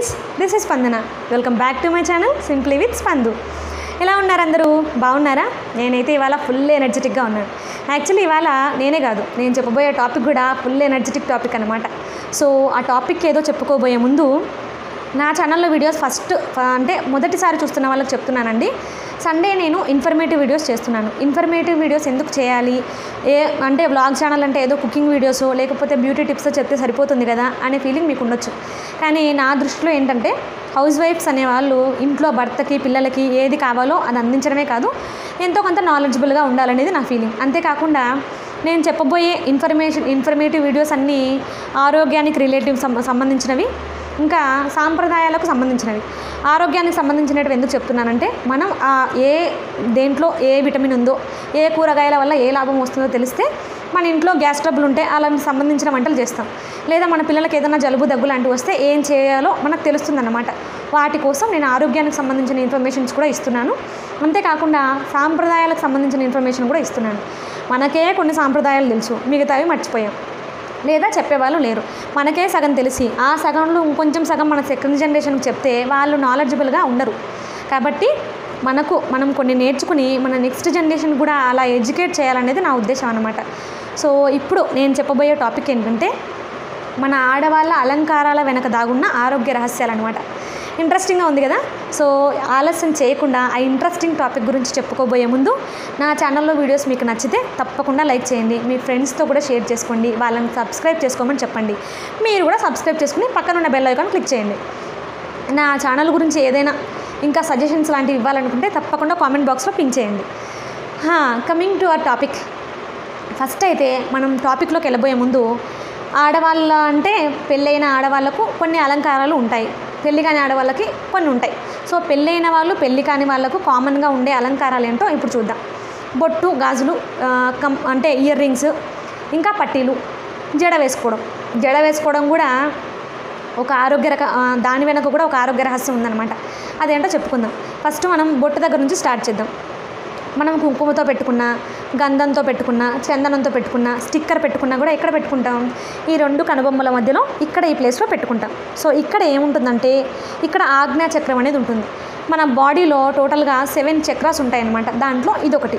friends this is Spandana welcome back to my channel simply with Spandu ఎలా ఉన్నారు అందరూ బాగున్నారా నేనైతే ఇవాళ ఫుల్ ఎనర్జెటిక్గా ఉన్నాను యాక్చువల్లీ ఇవాళ నేనే కాదు నేను చెప్పబోయే టాపిక్ కూడా ఫుల్ ఎనర్జెటిక్ టాపిక్ అనమాట సో ఆ టాపిక్ ఏదో చెప్పుకోబోయే ముందు నా ఛానల్లో వీడియోస్ ఫస్ట్ అంటే మొదటిసారి చూస్తున్న వాళ్ళకి చెప్తున్నానండి సండే నేను ఇన్ఫర్మేటివ్ వీడియోస్ చేస్తున్నాను ఇన్ఫర్మేటివ్ వీడియోస్ ఎందుకు చేయాలి ఏ అంటే వ్లాగ్ ఛానల్ అంటే ఏదో కుకింగ్ వీడియోస్ లేకపోతే బ్యూటీ టిప్స్ చెప్తే సరిపోతుంది కదా అనే ఫీలింగ్ మీకు ఉండొచ్చు కానీ నా దృష్టిలో ఏంటంటే హౌస్ వైఫ్స్ అనేవాళ్ళు ఇంట్లో భర్తకి పిల్లలకి ఏది కావాలో అది అందించడమే కాదు ఎంతో కొంత నాలెడ్జబుల్గా ఉండాలనేది నా ఫీలింగ్ అంతేకాకుండా నేను చెప్పబోయే ఇన్ఫర్మేషన్ ఇన్ఫర్మేటివ్ వీడియోస్ అన్నీ ఆరోగ్యానికి రిలేటివ్ సంబంధించినవి ఇంకా సాంప్రదాయాలకు సంబంధించినవి ఆరోగ్యానికి సంబంధించినవి ఎందుకు చెప్తున్నానంటే మనం ఆ ఏ దేంట్లో ఏ విటమిన్ ఉందో ఏ కూరగాయల వల్ల ఏ లాభం వస్తుందో తెలిస్తే మన ఇంట్లో గ్యాస్ ట్రబుల్ ఉంటే అలాంటి సంబంధించిన వంటలు చేస్తాం లేదా మన పిల్లలకి ఏదైనా జలుబు దగ్గు లాంటివి వస్తే ఏం చేయాలో మనకు తెలుస్తుందన్నమాట వాటి కోసం నేను ఆరోగ్యానికి సంబంధించిన ఇన్ఫర్మేషన్స్ కూడా ఇస్తున్నాను అంతేకాకుండా సాంప్రదాయాలకు సంబంధించిన ఇన్ఫర్మేషన్ కూడా ఇస్తున్నాను మనకే కొన్ని సాంప్రదాయాలు తెలుసు మిగతావి మర్చిపోయాం లేదా చెప్పేవాళ్ళు లేరు మనకే సగం తెలిసి ఆ సగంలో ఇంకొంచెం సగం మన సెకండ్ జనరేషన్కి చెప్తే వాళ్ళు నాలెడ్జబుల్గా ఉండరు కాబట్టి మనకు మనం కొన్ని నేర్చుకుని మన నెక్స్ట్ జనరేషన్ కూడా అలా ఎడ్యుకేట్ చేయాలనేది నా ఉద్దేశం అనమాట సో ఇప్పుడు నేను చెప్పబోయే టాపిక్ ఏంటంటే మన ఆడవాళ్ళ అలంకారాల వెనక దాగున్న ఆరోగ్య రహస్యాలు అనమాట ఇంట్రెస్టింగ్గా ఉంది కదా సో ఆలస్యం చేయకుండా ఆ ఇంట్రెస్టింగ్ టాపిక్ గురించి చెప్పుకోబోయే ముందు నా ఛానల్లో వీడియోస్ మీకు నచ్చితే తప్పకుండా లైక్ చేయండి మీ ఫ్రెండ్స్తో కూడా షేర్ చేసుకోండి వాళ్ళని సబ్స్క్రైబ్ చేసుకోమని చెప్పండి మీరు కూడా సబ్స్క్రైబ్ చేసుకుని పక్కన ఉన్న బెల్ ఐకాన్ క్లిక్ చేయండి నా ఛానల్ గురించి ఏదైనా ఇంకా సజెషన్స్ లాంటివి ఇవ్వాలనుకుంటే తప్పకుండా కామెంట్ బాక్స్లో పింక్ చేయండి coming to our topic first అయితే మనం టాపిక్లోకి వెళ్ళబోయే ముందు ఆడవాళ్ళ అంటే పెళ్ళైన ఆడవాళ్ళకు కొన్ని అలంకారాలు ఉంటాయి పెళ్ళి కాని ఆడవాళ్ళకి కొన్ని ఉంటాయి సో పెళ్ళైన వాళ్ళు పెళ్ళి కాని వాళ్ళకు కామన్గా ఉండే అలంకారాలు ఏంటో ఇప్పుడు చూద్దాం బొట్టు గాజులు కం అంటే ఇయర్ రింగ్స్ ఇంకా పట్టీలు జడ వేసుకోవడం జడ వేసుకోవడం కూడా ఒక ఆరోగ్య రక దాని వెనక కూడా ఒక ఆరోగ్య రహస్యం ఉందన్నమాట అదేంటో చెప్పుకుందాం ఫస్ట్ మనం బొట్టు దగ్గర నుంచి స్టార్ట్ చేద్దాం మనం కుంకుమతో పెట్టుకున్న గంధంతో పెట్టుకున్న చందనంతో పెట్టుకున్న స్టిక్కర్ పెట్టుకున్నా కూడా ఎక్కడ పెట్టుకుంటాం ఈ రెండు కనుబొమ్మల మధ్యలో ఇక్కడ ఈ ప్లేస్లో పెట్టుకుంటాం సో ఇక్కడ ఏముంటుందంటే ఇక్కడ ఆజ్ఞా చక్రం అనేది ఉంటుంది మన బాడీలో టోటల్గా సెవెన్ చక్రాస్ ఉంటాయన్నమాట దాంట్లో ఇదొకటి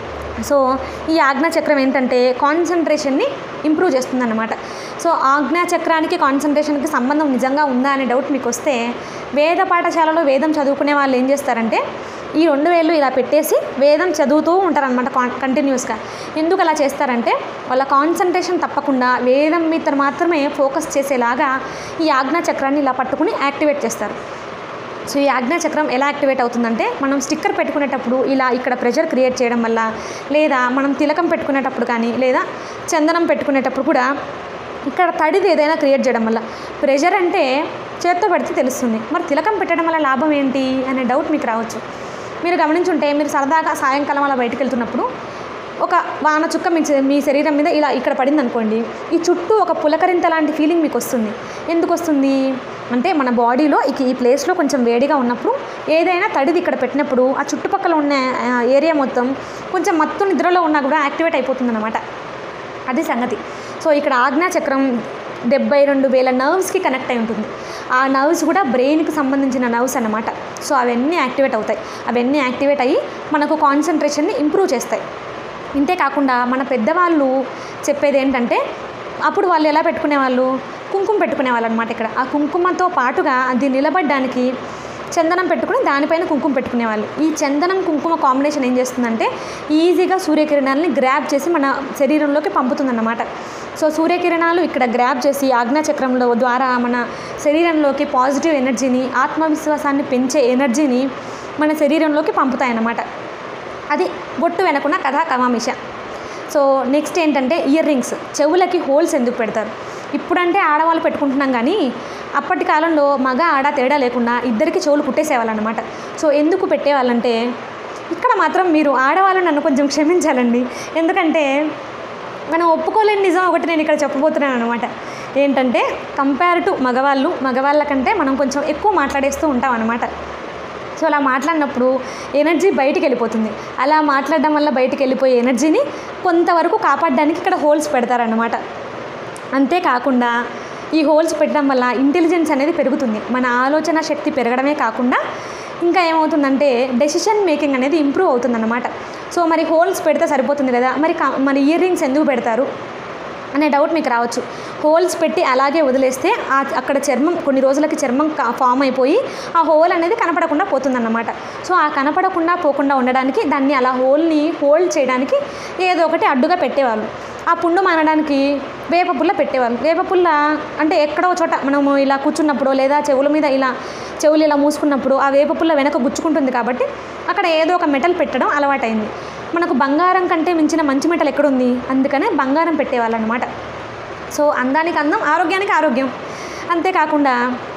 సో ఈ ఆజ్ఞా చక్రం ఏంటంటే కాన్సన్ట్రేషన్ని ఇంప్రూవ్ చేస్తుందన్నమాట సో ఆజ్ఞా చక్రానికి కాన్సన్ట్రేషన్కి సంబంధం నిజంగా ఉందా అనే డౌట్ మీకు వస్తే వేద పాఠశాలలో వేదం చదువుకునే వాళ్ళు ఏం చేస్తారంటే ఈ రెండు వేళ్ళు ఇలా పెట్టేసి వేదం చదువుతూ ఉంటారనమాట కాన్ కంటిన్యూస్గా ఎందుకు అలా చేస్తారంటే వాళ్ళ కాన్సన్ట్రేషన్ తప్పకుండా వేదం మీద మాత్రమే ఫోకస్ చేసేలాగా ఈ ఆజ్ఞా చక్రాన్ని ఇలా పట్టుకుని యాక్టివేట్ చేస్తారు సో ఈ ఆజ్ఞా చక్రం ఎలా యాక్టివేట్ అవుతుందంటే మనం స్టిక్కర్ పెట్టుకునేటప్పుడు ఇలా ఇక్కడ ప్రెషర్ క్రియేట్ చేయడం వల్ల లేదా మనం తిలకం పెట్టుకునేటప్పుడు కానీ లేదా చందనం పెట్టుకునేటప్పుడు కూడా ఇక్కడ తడిది ఏదైనా క్రియేట్ చేయడం వల్ల ప్రెషర్ అంటే చేత్తో పెడితే తెలుస్తుంది మరి తిలకం పెట్టడం వల్ల లాభం ఏంటి అనే డౌట్ మీకు రావచ్చు మీరు గమనించుంటే మీరు సరదాగా సాయంకాలం అలా బయటకు వెళ్తున్నప్పుడు ఒక వాన చుక్క మీ మీ శరీరం మీద ఇలా ఇక్కడ పడింది అనుకోండి ఈ చుట్టూ ఒక పులకరింత లాంటి ఫీలింగ్ మీకు వస్తుంది ఎందుకు వస్తుంది అంటే మన బాడీలో ఇక ఈ ప్లేస్లో కొంచెం వేడిగా ఉన్నప్పుడు ఏదైనా తడిది ఇక్కడ పెట్టినప్పుడు ఆ చుట్టుపక్కల ఉన్న ఏరియా మొత్తం కొంచెం మత్తు నిద్రలో ఉన్నా కూడా యాక్టివేట్ అయిపోతుంది అనమాట అది సంగతి సో ఇక్కడ ఆజ్ఞా చక్రం డెబ్బై రెండు వేల నర్వ్స్కి కనెక్ట్ అయి ఉంటుంది ఆ నర్వ్స్ కూడా బ్రెయిన్కి సంబంధించిన నర్వ్స్ అనమాట సో అవన్నీ యాక్టివేట్ అవుతాయి అవన్నీ యాక్టివేట్ అయ్యి మనకు కాన్సన్ట్రేషన్ని ఇంప్రూవ్ చేస్తాయి ఇంతే కాకుండా మన పెద్దవాళ్ళు చెప్పేది ఏంటంటే అప్పుడు వాళ్ళు ఎలా పెట్టుకునేవాళ్ళు కుంకుమ పెట్టుకునేవాళ్ళు అనమాట ఇక్కడ ఆ కుంకుమతో పాటుగా అది నిలబడడానికి చందనం పెట్టుకుని దానిపైన కుంకుమ పెట్టుకునేవాళ్ళు ఈ చందనం కుంకుమ కాంబినేషన్ ఏం చేస్తుందంటే ఈజీగా సూర్యకిరణాలని గ్రాప్ చేసి మన శరీరంలోకి పంపుతుందన్నమాట సో సూర్యకిరణాలు ఇక్కడ గ్రాప్ చేసి ఆజ్ఞాచక్రంలో ద్వారా మన శరీరంలోకి పాజిటివ్ ఎనర్జీని ఆత్మవిశ్వాసాన్ని పెంచే ఎనర్జీని మన శరీరంలోకి పంపుతాయన్నమాట అది బొట్టు వెనకున్న కథ కమామిష సో నెక్స్ట్ ఏంటంటే ఇయర్ రింగ్స్ చెవులకి హోల్స్ ఎందుకు పెడతారు ఇప్పుడంటే ఆడవాళ్ళు పెట్టుకుంటున్నాం కానీ అప్పటి కాలంలో మగ ఆడ తేడా లేకుండా ఇద్దరికి చెవులు కుట్టేసేవాళ్ళనమాట సో ఎందుకు పెట్టేవాళ్ళంటే ఇక్కడ మాత్రం మీరు ఆడవాళ్ళు నన్ను కొంచెం క్షమించాలండి ఎందుకంటే మనం ఒప్పుకోలేని నిజం ఒకటి నేను ఇక్కడ చెప్పబోతున్నాను అనమాట ఏంటంటే కంపేర్ టు మగవాళ్ళు మగవాళ్ళ కంటే మనం కొంచెం ఎక్కువ మాట్లాడేస్తూ ఉంటాం అనమాట సో అలా మాట్లాడినప్పుడు ఎనర్జీ బయటికి వెళ్ళిపోతుంది అలా మాట్లాడడం వల్ల బయటికి వెళ్ళిపోయే ఎనర్జీని కొంతవరకు కాపాడడానికి ఇక్కడ హోల్స్ పెడతారనమాట అంతేకాకుండా ఈ హోల్స్ పెట్టడం వల్ల ఇంటెలిజెన్స్ అనేది పెరుగుతుంది మన ఆలోచన శక్తి పెరగడమే కాకుండా ఇంకా ఏమవుతుందంటే డెసిషన్ మేకింగ్ అనేది ఇంప్రూవ్ అవుతుందన్నమాట సో మరి హోల్స్ పెడితే సరిపోతుంది కదా మరి కా- మరి ఇయర్ రింగ్స్ ఎందుకు పెడతారు అనే డౌట్ మీకు రావచ్చు హోల్స్ పెట్టి అలాగే వదిలేస్తే ఆ అక్కడ చర్మం కొన్ని రోజులకి చర్మం కా- ఫామ్ అయిపోయి ఆ హోల్ అనేది కనపడకుండా పోతుందన్నమాట సో ఆ కనపడకుండా పోకుండా ఉండడానికి దాన్ని అలా హోల్ని హోల్డ్ చేయడానికి ఏదో ఒకటి అడ్డుగా పెట్టేవాళ్ళు ఆ పుండు మానడానికి వేప పుల్ల పెట్టేవాళ్ళు వేప పుల్ల అంటే ఎక్కడో చోట మనము ఇలా కూర్చున్నప్పుడు లేదా చెవుల మీద ఇలా చెవులు ఇలా మూసుకున్నప్పుడు ఆ వేప పుల్ల వెనక గుచ్చుకుంటుంది కాబట్టి అక్కడ ఏదో ఒక మెటల్ పెట్టడం అలవాటైంది మనకు బంగారం కంటే మించిన మంచి మెటల్ ఎక్కడుంది అందుకనే బంగారం పెట్టేవాళ్ళు అనమాట సో అందానికి అందం ఆరోగ్యానికి ఆరోగ్యం అంతేకాకుండా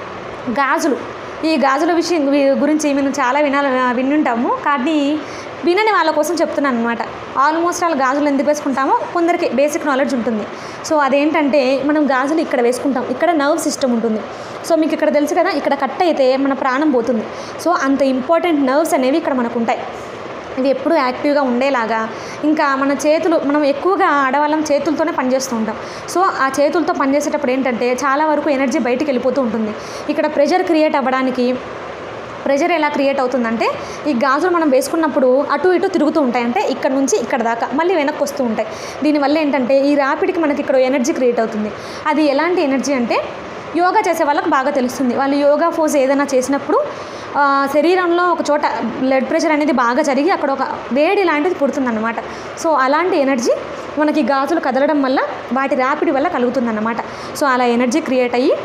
గాజులు ఈ గాజుల విషయం వి- గురించి మేము చాలా వినాలి వినుంటాము కానీ వినని వాళ్ళ కోసం చెప్తున్నాను అనమాట ఆల్మోస్ట్ ఆల్ గాజులు ఎందుకు వేసుకుంటామో కొందరికి బేసిక్ నాలెడ్జ్ ఉంటుంది సో అదేంటంటే మనం గాజులు ఇక్కడ వేసుకుంటాం ఇక్కడ నర్వ్ సిస్టమ్ ఉంటుంది సో మీకు ఇక్కడ తెలుసు కదా ఇక్కడ కట్ అయితే మన ప్రాణం పోతుంది సో అంత ఇంపార్టెంట్ నర్వ్స్ అనేవి ఇక్కడ మనకు ఉంటాయి ఇవి ఎప్పుడూ యాక్టివ్గా ఉండేలాగా ఇంకా మన చేతులు మనం ఎక్కువగా ఆడవాళ్ళం చేతులతోనే పనిచేస్తూ ఉంటాం సో ఆ చేతులతో పనిచేసేటప్పుడు ఏంటంటే చాలా వరకు ఎనర్జీ బయటికి వెళ్ళిపోతూ ఉంటుంది ఇక్కడ ప్రెషర్ క్రియేట్ అవ్వడానికి ప్రెషర్ ఎలా క్రియేట్ అవుతుందంటే ఈ గాజులు మనం వేసుకున్నప్పుడు అటు ఇటు తిరుగుతూ ఉంటాయి అంటే ఇక్కడ నుంచి ఇక్కడ దాకా మళ్ళీ వెనక్కి వస్తూ ఉంటాయి దీనివల్ల ఏంటంటే ఈ రాపిడికి మనకి ఇక్కడ ఎనర్జీ క్రియేట్ అవుతుంది అది ఎలాంటి ఎనర్జీ అంటే యోగా చేసే వాళ్ళకి బాగా తెలుస్తుంది వాళ్ళు యోగా ఫోజ్ ఏదైనా చేసినప్పుడు ఆ, శరీరంలో ఒక చోట బ్లడ్ ప్రెషర్ అనేది బాగా జరిగి అక్కడ ఒక వేడి లాంటిది పుడుతుందన్నమాట సో అలాంటి ఎనర్జీ మనకి గాజులు కదలడం వల్ల వాటి ర్యాపిడ్ వల్ల కలుగుతుందన్నమాట సో అలా ఎనర్జీ క్రియేట్ అయ్యి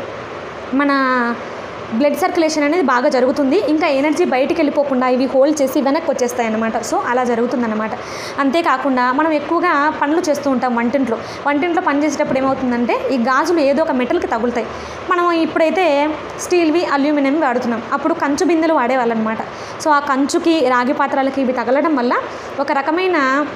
మన బ్లడ్ సర్క్యులేషన్ అనేది బాగా జరుగుతుంది ఇంకా ఎనర్జీ బయటికి వెళ్ళిపోకుండా ఇవి హోల్డ్ చేసి వెనక్కి వచ్చేస్తాయి అన్నమాట సో అలా జరుగుతుందన్నమాట అంతేకాకుండా మనం ఎక్కువగా పనులు చేస్తూ ఉంటాం వంటింట్లో వంటింట్లో పని చేసేటప్పుడు ఏమవుతుందంటే ఈ గాజులు ఏదో ఒక మెటల్కి తగులుతాయి మనం ఇప్పుడైతే స్టీల్వి అల్యూమినియం వాడుతున్నాం అప్పుడు కంచు బిందెలు వాడేవాళ్ళు అనమాట సో ఆ కంచుకి రాగి పాత్రలకి ఇవి తగలడం వల్ల ఒక రకమైన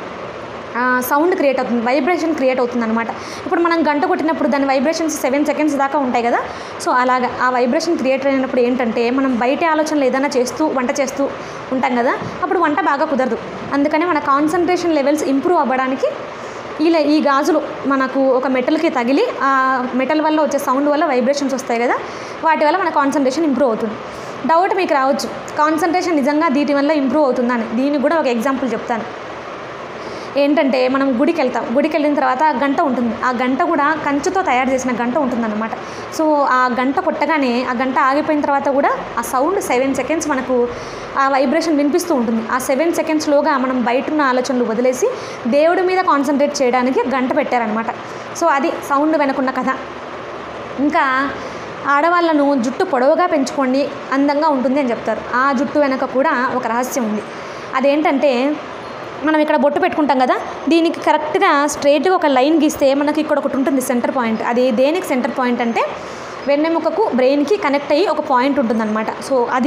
సౌండ్ క్రియేట్ అవుతుంది వైబ్రేషన్ క్రియేట్ అవుతుంది అనమాట ఇప్పుడు మనం గంట కొట్టినప్పుడు దాని వైబ్రేషన్స్ సెవెన్ సెకండ్స్ దాకా ఉంటాయి కదా సో అలాగా ఆ వైబ్రేషన్ క్రియేట్ అయినప్పుడు ఏంటంటే మనం బయట ఆలోచనలు ఏదైనా చేస్తూ వంట చేస్తూ ఉంటాం కదా అప్పుడు వంట బాగా కుదరదు అందుకని మన కాన్సన్ట్రేషన్ లెవెల్స్ ఇంప్రూవ్ అవ్వడానికి ఇలా ఈ గాజులు మనకు ఒక మెటల్కి తగిలి ఆ మెటల్ వల్ల వచ్చే సౌండ్ వల్ల వైబ్రేషన్స్ వస్తాయి కదా వాటి వల్ల మన కాన్సన్ట్రేషన్ ఇంప్రూవ్ అవుతుంది డౌట్ మీకు రావచ్చు కాన్సన్ట్రేషన్ నిజంగా దీటి వల్ల ఇంప్రూవ్ అవుతుందని దీనికి కూడా ఒక ఎగ్జాంపుల్ చెప్తాను ఏంటంటే మనం గుడికి వెళ్తాం గుడికి వెళ్ళిన తర్వాత ఆ గంట ఉంటుంది ఆ గంట కూడా కంచుతో తయారు చేసిన గంట ఉంటుందన్నమాట సో ఆ గంట కొట్టగానే ఆ గంట ఆగిపోయిన తర్వాత కూడా ఆ సౌండ్ సెవెన్ సెకండ్స్ మనకు ఆ వైబ్రేషన్ వినిపిస్తూ ఉంటుంది ఆ సెవెన్ సెకండ్స్లోగా మనం బయట ఉన్న ఆలోచనలు వదిలేసి దేవుడి మీద కాన్సన్ట్రేట్ చేయడానికి గంట పెట్టారనమాట సో అది సౌండ్ వెనకున్న కథ ఇంకా ఆడవాళ్ళను జుట్టు పొడవుగా పెంచుకోండి అందంగా ఉంటుంది అని చెప్తారు ఆ జుట్టు వెనక కూడా ఒక రహస్యం ఉంది అదేంటంటే మనం ఇక్కడ బొట్టు పెట్టుకుంటాం కదా దీనికి కరెక్ట్గా స్ట్రైట్గా ఒక లైన్ గీస్తే మనకి ఇక్కడ ఒకటి ఉంటుంది సెంటర్ పాయింట్ అది దేనికి సెంటర్ పాయింట్ అంటే వెన్నెముకకు బ్రెయిన్కి కనెక్ట్ అయ్యి ఒక పాయింట్ ఉంటుందన్నమాట సో అది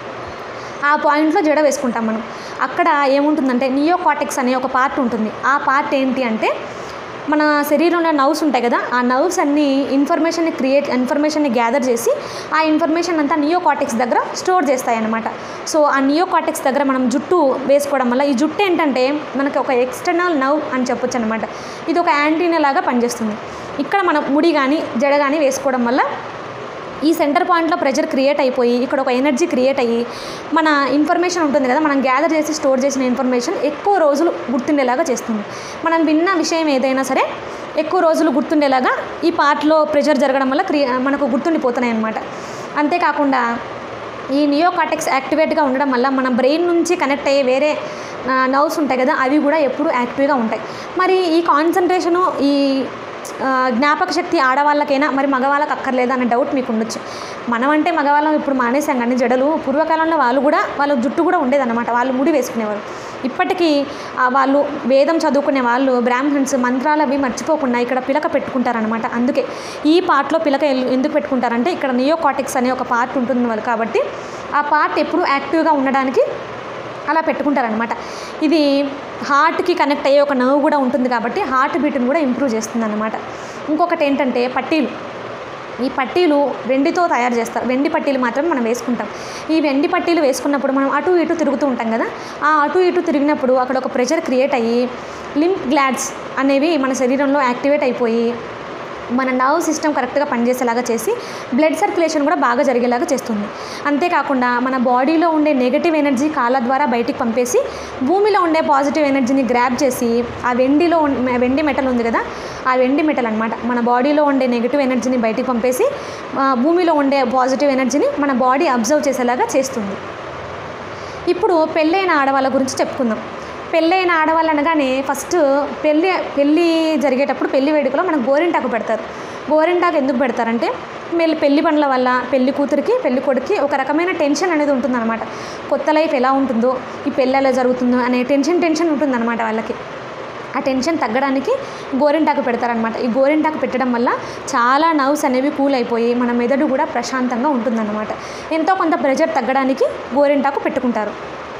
ఆ పాయింట్లో జడ వేసుకుంటాం మనం అక్కడ ఏముంటుందంటే నియోకాటిక్స్ అనే ఒక పార్ట్ ఉంటుంది ఆ పార్ట్ ఏంటి అంటే మన శరీరంలో నర్వ్స్ ఉంటాయి కదా ఆ నర్వ్స్ అన్ని ఇన్ఫర్మేషన్ని క్రియేట్ ఇన్ఫర్మేషన్ని గ్యాదర్ చేసి ఆ ఇన్ఫర్మేషన్ అంతా నియోకాటిక్స్ దగ్గర స్టోర్ చేస్తాయి అన్నమాట సో ఆ నియోకాటిక్స్ దగ్గర మనం జుట్టు వేసుకోవడం వల్ల ఈ జుట్టు ఏంటంటే మనకి ఒక ఎక్స్టర్నల్ నర్వ్ అని చెప్పొచ్చు అనమాట ఇది ఒక యాంటీనా లాగా పనిచేస్తుంది ఇక్కడ మనం ముడి కానీ జడ కానీ వేసుకోవడం వల్ల ఈ సెంటర్ పాయింట్లో ప్రెషర్ క్రియేట్ అయిపోయి ఇక్కడ ఒక ఎనర్జీ క్రియేట్ అయ్యి మన ఇన్ఫర్మేషన్ ఉంటుంది కదా మనం గ్యాదర్ చేసి స్టోర్ చేసిన ఇన్ఫర్మేషన్ ఎక్కువ రోజులు గుర్తుండేలాగా చేస్తుంది మనం విన్న విషయం ఏదైనా సరే ఎక్కువ రోజులు గుర్తుండేలాగా ఈ పార్ట్లో ప్రెషర్ జరగడం వల్ల క్రియే మనకు గుర్తుండిపోతున్నాయి అన్నమాట అంతేకాకుండా ఈ నియోకాటెక్స్ యాక్టివేట్గా ఉండడం వల్ల మన బ్రెయిన్ నుంచి కనెక్ట్ అయ్యే వేరే నర్వ్స్ ఉంటాయి కదా అవి కూడా ఎప్పుడూ యాక్టివ్గా ఉంటాయి మరి ఈ కాన్సన్ట్రేషను ఈ ఆ, జ్ఞాపక శక్తి ఆడవాళ్ళకైనా మరి మగవాళ్ళకి అక్కర్లేదా అనే డౌట్ మీకు ఉండొచ్చు మనం అంటే మగవాళ్ళం ఇప్పుడు మానేసాం కానీ జడలు పూర్వకాలంలో వాళ్ళు కూడా వాళ్ళ జుట్టు కూడా ఉండేదన్నమాట వాళ్ళు ముడి వేసుకునేవారు ఇప్పటికీ ఆ, వాళ్ళు వేదం చదువుకునే వాళ్ళు బ్రాహ్మణ్స్ మంత్రాలు అవి మర్చిపోకుండా ఇక్కడ పిలక పెట్టుకుంటారనమాట అందుకే ఈ పార్ట్లో పిలక ఎల్- ఎందుకు పెట్టుకుంటారంటే ఇక్కడ నియోకాటిక్స్ అనే ఒక పార్ట్ ఉంటుంది వాళ్ళు కాబట్టి ఆ పార్ట్ ఎప్పుడూ యాక్టివ్గా ఉండడానికి అలా పెట్టుకుంటారనమాట ఇది హార్ట్కి కనెక్ట్ అయ్యే ఒక నర్వ్ కూడా ఉంటుంది కాబట్టి హార్ట్ బీట్ని కూడా ఇంప్రూవ్ చేస్తుంది అనమాట ఇంకొకటి ఏంటంటే పట్టీలు ఈ పట్టీలు వెండితో తయారు చేస్తారు వెండి పట్టీలు మాత్రం మనం వేసుకుంటాం ఈ వెండి పట్టీలు వేసుకున్నప్పుడు మనం అటు ఇటు తిరుగుతూ ఉంటాం కదా ఆ అటు ఇటు తిరిగినప్పుడు అక్కడ ఒక ప్రెషర్ క్రియేట్ అయ్యి లింప్ గ్లాడ్స్ అనేవి మన శరీరంలో యాక్టివేట్ అయిపోయి మన నర్వ్ సిస్టమ్ కరెక్ట్గా పనిచేసేలాగా చేసి బ్లడ్ సర్క్యులేషన్ కూడా బాగా జరిగేలాగా చేస్తుంది అంతేకాకుండా మన బాడీలో ఉండే నెగటివ్ ఎనర్జీ కాళ్ళ ద్వారా బయటికి పంపేసి భూమిలో ఉండే పాజిటివ్ ఎనర్జీని గ్రాప్ చేసి ఆ వెండిలో ఉన్- వెండి మెటల్ ఉంది కదా ఆ వెండి మెటల్ అనమాట మన బాడీలో ఉండే నెగటివ్ ఎనర్జీని బయటికి పంపేసి ఆ, భూమిలో ఉండే పాజిటివ్ ఎనర్జీని మన బాడీ అబ్జర్వ్ చేసేలాగా చేస్తుంది ఇప్పుడు పెళ్ళైన ఆడవాళ్ళ గురించి చెప్పుకుందాం పెళ్ళైన ఆడవాళ్ళు అనగానే ఫస్ట్ పెళ్ళి పెళ్ళి జరిగేటప్పుడు పెళ్లి వేడుకలో మనకు గోరింటాకు పెడతారు గోరింటాకు ఎందుకు పెడతారంటే మెల్లి పెళ్లి పనుల వల్ల పెళ్లి కూతురికి పెళ్లి కొడుక్కి ఒక రకమైన టెన్షన్ అనేది ఉంటుందన్నమాట కొత్త లైఫ్ ఎలా ఉంటుందో ఈ పెళ్ళి ఎలా జరుగుతుందో అనే టెన్షన్ టెన్షన్ ఉంటుందన్నమాట వాళ్ళకి ఆ టెన్షన్ తగ్గడానికి గోరింటాకు పెడతారనమాట ఈ గోరింటాకు పెట్టడం వల్ల చాలా నర్వ్స్ అనేవి కూల్ అయిపోయి మన మెదడు కూడా ప్రశాంతంగా ఉంటుందన్నమాట ఎంతో కొంత ప్రెషర్ తగ్గడానికి గోరింటాకు పెట్టుకుంటారు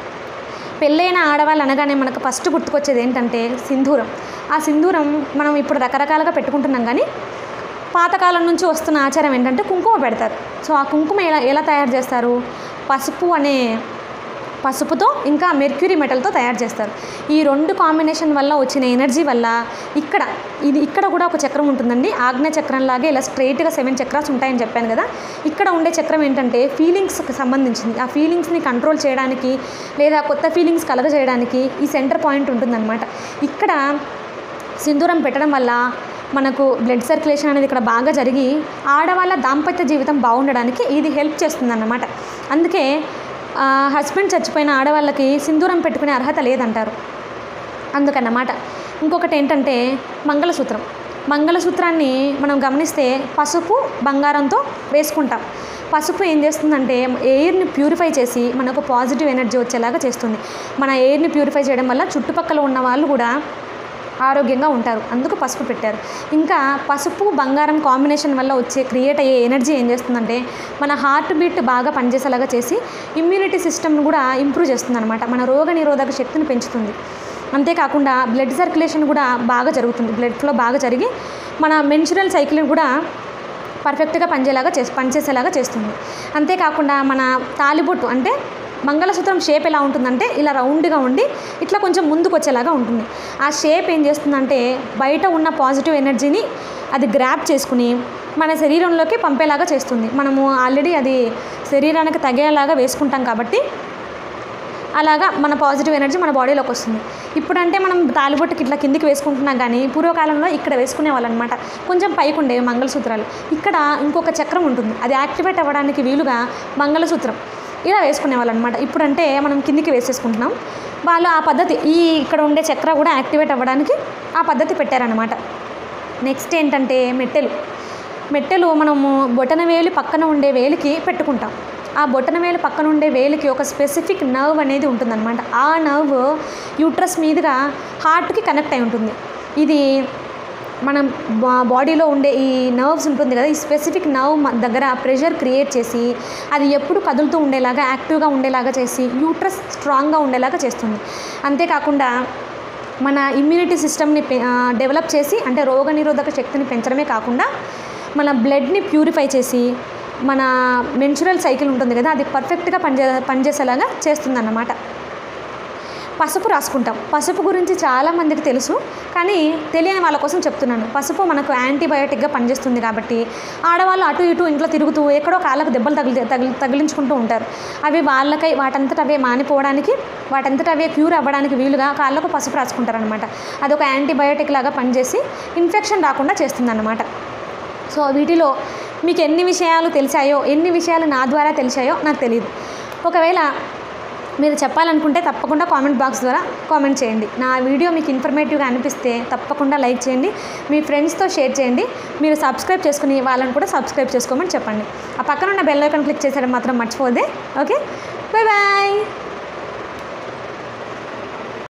పెళ్ళైన ఆడవాళ్ళు అనగానే మనకు ఫస్ట్ గుర్తుకొచ్చేది ఏంటంటే సింధూరం ఆ సింధూరం మనం ఇప్పుడు రకరకాలుగా పెట్టుకుంటున్నాం కానీ పాతకాలం నుంచి వస్తున్న ఆచారం ఏంటంటే కుంకుమ పెడతారు సో ఆ కుంకుమ ఎలా ఎలా తయారు చేస్తారు పసుపు అనే పసుపుతో ఇంకా మెర్క్యూరీ మెటల్తో తయారు చేస్తారు ఈ రెండు కాంబినేషన్ వల్ల వచ్చిన ఎనర్జీ వల్ల ఇక్కడ ఇది ఇక్కడ కూడా ఒక చక్రం ఉంటుందండి ఆజ్ఞ చక్రం లాగే ఇలా స్ట్రైట్గా సెవెన్ చక్రాస్ ఉంటాయని చెప్పాను కదా ఇక్కడ ఉండే చక్రం ఏంటంటే ఫీలింగ్స్కి సంబంధించింది ఆ ఫీలింగ్స్ని కంట్రోల్ చేయడానికి లేదా కొత్త ఫీలింగ్స్ కలగజేయడానికి ఈ సెంటర్ పాయింట్ ఉంటుందన్నమాట ఇక్కడ సింధూరం పెట్టడం వల్ల మనకు బ్లడ్ సర్క్యులేషన్ అనేది ఇక్కడ బాగా జరిగి ఆడవాళ్ళ దాంపత్య జీవితం బాగుండడానికి ఇది హెల్ప్ చేస్తుందన్నమాట అందుకే హస్బెండ్ చచ్చిపోయిన ఆడవాళ్ళకి సింధూరం పెట్టుకునే అర్హత లేదంటారు అందుకన్నమాట ఇంకొకటి ఏంటంటే మంగళసూత్రం మంగళసూత్రాన్ని మనం గమనిస్తే పసుపు బంగారంతో వేసుకుంటాం పసుపు ఏం చేస్తుందంటే ఎయిర్ని ప్యూరిఫై చేసి మనకు పాజిటివ్ ఎనర్జీ వచ్చేలాగా చేస్తుంది మన ఎయిర్ని ప్యూరిఫై చేయడం వల్ల చుట్టుపక్కల ఉన్న వాళ్ళు కూడా ఆరోగ్యంగా ఉంటారు అందుకు పసుపు పెట్టారు ఇంకా పసుపు బంగారం కాంబినేషన్ వల్ల వచ్చే క్రియేట్ అయ్యే ఎనర్జీ ఏం చేస్తుందంటే మన హార్ట్ బీట్ బాగా పనిచేసేలాగా చేసి ఇమ్యూనిటీ సిస్టమ్ను కూడా ఇంప్రూవ్ చేస్తుంది అనమాట మన రోగ నిరోధక శక్తిని పెంచుతుంది అంతేకాకుండా బ్లడ్ సర్క్యులేషన్ కూడా బాగా జరుగుతుంది బ్లడ్ ఫ్లో బాగా జరిగి మన మెన్చురల్ సైకిల్ని కూడా పర్ఫెక్ట్గా పనిచేలాగా చేసి పనిచేసేలాగా చేస్తుంది అంతేకాకుండా మన తాలిబొట్టు అంటే మంగళసూత్రం షేప్ ఎలా ఉంటుందంటే ఇలా రౌండ్గా ఉండి ఇట్లా కొంచెం ముందుకు వచ్చేలాగా ఉంటుంది ఆ షేప్ ఏం చేస్తుందంటే బయట ఉన్న పాజిటివ్ ఎనర్జీని అది గ్రాప్ చేసుకుని మన శరీరంలోకి పంపేలాగా చేస్తుంది మనము ఆల్రెడీ అది శరీరానికి తగేలాగా వేసుకుంటాం కాబట్టి అలాగా మన పాజిటివ్ ఎనర్జీ మన బాడీలోకి వస్తుంది ఇప్పుడంటే మనం తాలిబొట్టుకి ఇట్లా కిందికి వేసుకుంటున్నాం కానీ పూర్వకాలంలో ఇక్కడ వేసుకునే వాళ్ళు అనమాట కొంచెం పైకి ఉండేవి మంగళసూత్రాలు ఇక్కడ ఇంకొక చక్రం ఉంటుంది అది యాక్టివేట్ అవ్వడానికి వీలుగా మంగళసూత్రం ఇలా వేసుకునేవాళ్ళు అనమాట ఇప్పుడంటే మనం కిందికి వేసేసుకుంటున్నాం వాళ్ళు ఆ పద్ధతి ఈ ఇక్కడ ఉండే చక్ర కూడా యాక్టివేట్ అవ్వడానికి ఆ పద్ధతి పెట్టారనమాట నెక్స్ట్ ఏంటంటే మెట్టెలు మెట్టెలు మనము బొటన వేలు పక్కన ఉండే వేలికి పెట్టుకుంటాం ఆ బొటన వేలు పక్కన ఉండే వేలికి ఒక స్పెసిఫిక్ నర్వ్ అనేది ఉంటుందన్నమాట ఆ నర్వ్ యూట్రస్ మీదుగా హార్ట్కి కనెక్ట్ అయి ఉంటుంది ఇది మనం బా- బాడీలో ఉండే ఈ నర్వ్స్ ఉంటుంది కదా ఈ స్పెసిఫిక్ నర్వ్ మ- దగ్గర ప్రెషర్ క్రియేట్ చేసి అది ఎప్పుడు కదులుతూ ఉండేలాగా యాక్టివ్గా ఉండేలాగా చేసి యూట్రస్ స్ట్రాంగ్గా ఉండేలాగా చేస్తుంది అంతేకాకుండా మన ఇమ్యూనిటీ సిస్టమ్ని పె- ఆ, డెవలప్ చేసి అంటే రోగనిరోధక శక్తిని పెంచడమే కాకుండా మన బ్లడ్ని ప్యూరిఫై చేసి మన మెన్చురల్ సైకిల్ ఉంటుంది కదా అది పర్ఫెక్ట్గా పనిచే పనిచేసేలాగా చేస్తుందన్నమాట పసుపు రాసుకుంటాం పసుపు గురించి చాలా మందికి తెలుసు కానీ తెలియని వాళ్ళ కోసం చెప్తున్నాను పసుపు మనకు యాంటీబయోటిక్గా పనిచేస్తుంది కాబట్టి ఆడవాళ్ళు అటు ఇటు ఇంట్లో తిరుగుతూ ఎక్కడో కాళ్ళకు దెబ్బలు తగిలి తగిలి తగిలించుకుంటూ ఉంటారు అవి వాళ్ళకై వాటంతట అవే మానిపోవడానికి వాటంతట అవే క్యూర్ అవ్వడానికి వీలుగా కాళ్ళకు పసుపు రాసుకుంటారనమాట అది ఒక యాంటీబయోటిక్ లాగా పనిచేసి ఇన్ఫెక్షన్ రాకుండా చేస్తుందన్నమాట సో వీటిలో మీకు ఎన్ని విషయాలు తెలిసాయో ఎన్ని విషయాలు నా ద్వారా తెలిసాయో నాకు తెలియదు ఒకవేళ మీరు చెప్పాలనుకుంటే తప్పకుండా కామెంట్ బాక్స్ ద్వారా కామెంట్ చేయండి నా వీడియో మీకు ఇన్ఫర్మేటివ్గా అనిపిస్తే తప్పకుండా లైక్ చేయండి మీ ఫ్రెండ్స్తో షేర్ చేయండి మీరు సబ్స్క్రైబ్ చేసుకుని వాళ్ళని కూడా సబ్స్క్రైబ్ చేసుకోమని చెప్పండి ఆ పక్కన ఉన్న బెల్ ఐకాన్ క్లిక్ చేసేయడం మాత్రం మర్చిపోదే ఓకే బాయ్ బాయ్